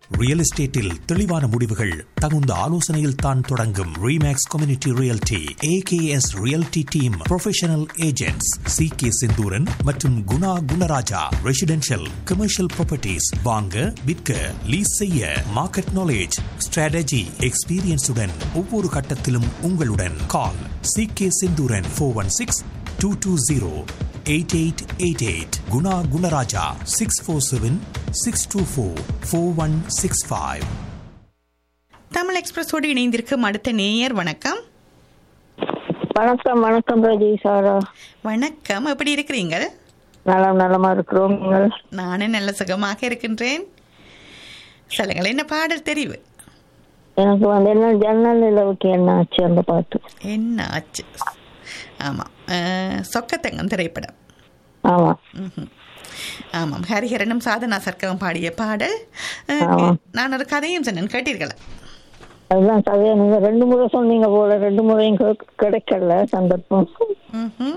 Real எஸ்டேட்டில் தெளிவான முடிவுகள் தகுந்த ஆலோசனையில் தான் தொடங்கும் Remax community realty AKS realty team professional agents C K Senthooran மற்றும் Guna Gunaraja residential commercial properties வாங்க விற்க லீஸ் செய்ய மார்க்கெட் நாலேஜ் ஸ்ட்ராட்டஜி எக்ஸ்பீரியன்ஸுடன் ஒவ்வொரு கட்டத்திலும் உங்களுடன் call C K Senthooran four one six two two zero eight eight eight eight Guna Gunaraja six four seven six two four four one six five Tamil எக்ஸ்பிரஸோடு இணைந்திருக்கும் அடுத்த நேயர் வணக்கம் வணக்கம் வணக்கம் ரஜி சாரா வணக்கம் எப்படி இருக்கிறீங்க நலம் நலமா இருக்கிறோம் நீங்கள் நானும் நல்ல சுகமாக இருக்கின்றேன் சொல்லுங்கள் என்ன பாடல் தெரிவு எனக்கு வந்து என்ன ஜன்னல் நிலவுக்கு என்ன ஆச்சு அந்த பாட்டு என்ன ஆச்சு ஆமாம் அஹ், சொக்கத்தங்கம் திரைப்படம் ஆமா ம்ஹும். ஆமாம் ஹரிஹரனும் சாதனா சர்க்கம் பாடிய பாடல் அஹ், ஆமா. நான் ஒரு கதையும் சொன்னேன் கேட்டீர்களா அதுதான் கதையை நீங்க ரெண்டு முறை சொன்னீங்க போல ரெண்டு முறையும் கே- கிடைக்கல சந்தர்ப்பம் ம்ஹும்.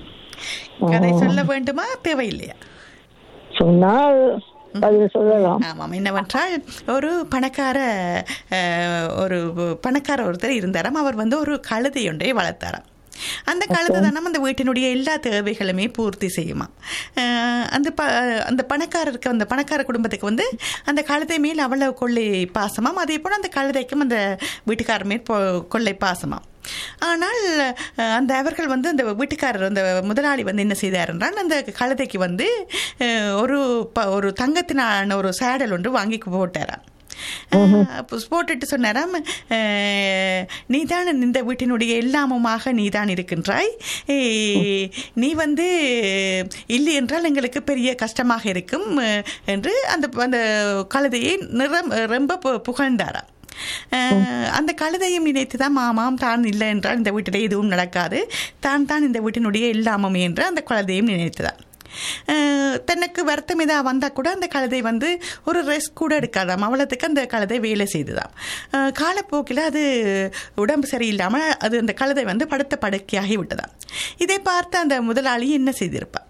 கதை சொல்ல வேண்டுமா தேவையில்லையா சொன்னால் பதில் சொல்லலாம் ஆமாம் என்னவென்றால் ஒரு பணக்கார அஹ், ஒரு பணக்கார ஒருத்தர் இருந்தாராம் அவர் வந்து ஒரு கழுதை ஒன்றை வளர்த்தாராம் அந்த கழுதை தானே அந்த வீட்டினுடைய எல்லா தேவைகளுமே பூர்த்தி செய்யுமா அஹ், அந்த ப அந்த பணக்காரருக்கு அந்த பணக்கார குடும்பத்துக்கு வந்து அந்த கழுதை மேல் அவ்வளவு கொள்ளை பாசமாம் அதே போல் அந்த கழுதைக்கும் அந்த வீட்டுக்காரர் மேல் பொ- கொள்ளை பாசமாம் ஆனால் அஹ், அந்த அவர்கள் வந்து அந்த வீட்டுக்காரர் அந்த முதலாளி வந்து என்ன செய்தார் என்றால் அந்த கழுதைக்கு வந்து அஹ், ஒரு ப ஒரு தங்கத்தினான ஒரு சேடல் ஒன்று வாங்கி போட்டாராம் அஹ், அப்போ போட்டுட்டு சொன்னாராம் அஹ், நீதான் இந்த வீட்டினுடைய எல்லாமுமாக நீதான் இருக்கின்றாய் ஏய், நீ வந்து இல்லை என்றால் எங்களுக்கு பெரிய கஷ்டமாக இருக்கும் அஹ், என்று அந்த அந்த கழுதையை நிறம் ரொம்ப பு- புகழ்ந்தாராம் அஹ், அந்த கழுதையும் நினைத்து தான் மாமாம் தான் இல்லை என்றால் இந்த வீட்டில் எதுவும் நடக்காது தான் தான் இந்த வீட்டினுடைய எல்லாமும் என்று அந்த கழுதையும் நினைத்ததான் அஹ், தனக்கு வருத்தம் ஏதாவது வந்தால் கூட அந்த கழுதை வந்து ஒரு ரெஸ்ட் கூட எடுக்காதாம் அவ்வளோத்துக்கு அந்த கழுதை வேலை செய்துதாம் அஹ், காலப்போக்கில் அது உடம்பு சரியில்லாமல் அது அந்த கழுதை வந்து படுத்த படுக்கையாகி விட்டதாம் இதை பார்த்து அந்த முதலாளி என்ன செய்திருப்பார்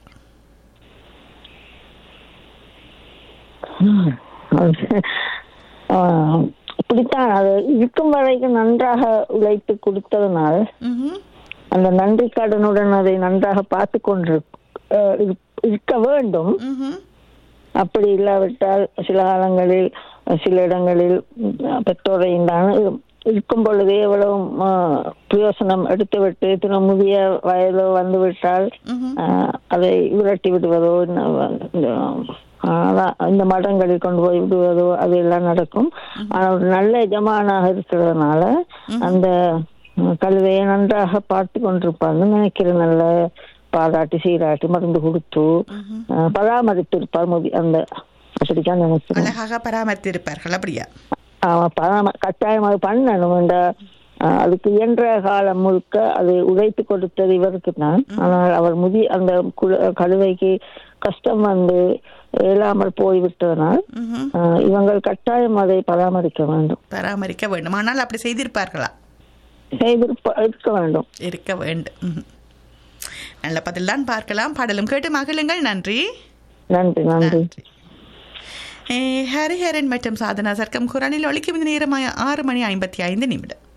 அது- ஆஹ், இப்படித்தான் அது இருக்கும் வரைக்கும் நன்றாக உழைத்து கொடுத்ததனால் ம்ஹும். அந்த நன்றி கடனுடன் அதை நன்றாக பார்த்து கொண்டு இருக்க வேண்டும் ம்ஹும். அப்படி இல்லாவிட்டால் சில காலங்களில் சில இடங்களில் உம், பெற்றோரையும் தான் இருக்கும் பொழுதே எவ்வளவு ஆஹ், பிரயோசனம் எடுத்துவிட்டு தின முதிய வயதோ வந்துவிட்டால் ம்ஹும். ஆஹ், அதை விரட்டி விடுவதோ இந்த- இந்த, ஆஹ், அதான் இந்த மடங்களில் கொண்டு போய் விடுவதோ அதெல்லாம் நடக்கும் ஆனால் ஒரு நல்ல எஜமானாக இருக்கிறதுனால அந்த உம், கழுதையை நன்றாக பார்த்து கொண்டிருப்பார்னு நினைக்கிறேன் நல்ல பாராட்டி சீராட்டி மருந்து கொடுத்து ஆஹ், பராமரித்திருப்பார் முதி அந்த அப்படித்தான் நினைக்கிறேன் அழகாக பராமரித்திருப்பார்கள் அப்படியா ஆமா பராம கட்டாயம் அது பண்ணணும் இந்த ஆஹ், அதுக்கு இயன்ற காலம் முழுக்க அது உழைத்து கொடுத்தது இவருக்கு தான் ஆனால் அவர் முதி அந்த குழ- கழுதைக்கு கஷ்டம் வந்து இயலாமல் போய்விட்டதனால் ம்ஹும். ஆஹ், இவங்கள் கட்டாயம் அதை பராமரிக்க வேண்டும் பராமரிக்க வேண்டும் ஆனால் அப்படி செய்திருப்பார்களா செய்திருப்ப இருக்க வேண்டும் இருக்க வேண்டும் ம்ஹும். நல்ல பதில் தான் பார்க்கலாம் பாடலும் கேட்டு மகிழுங்கள் நன்றி நன்றி நன்றி நன்றி ஏ, ஹரிஹரன் மற்றும் சாதனா சர்க்கம் குரானில் ஒழிக்கும் இந்த நேரம் ஆறு மணி ஐம்பத்தி ஐந்து நிமிடம்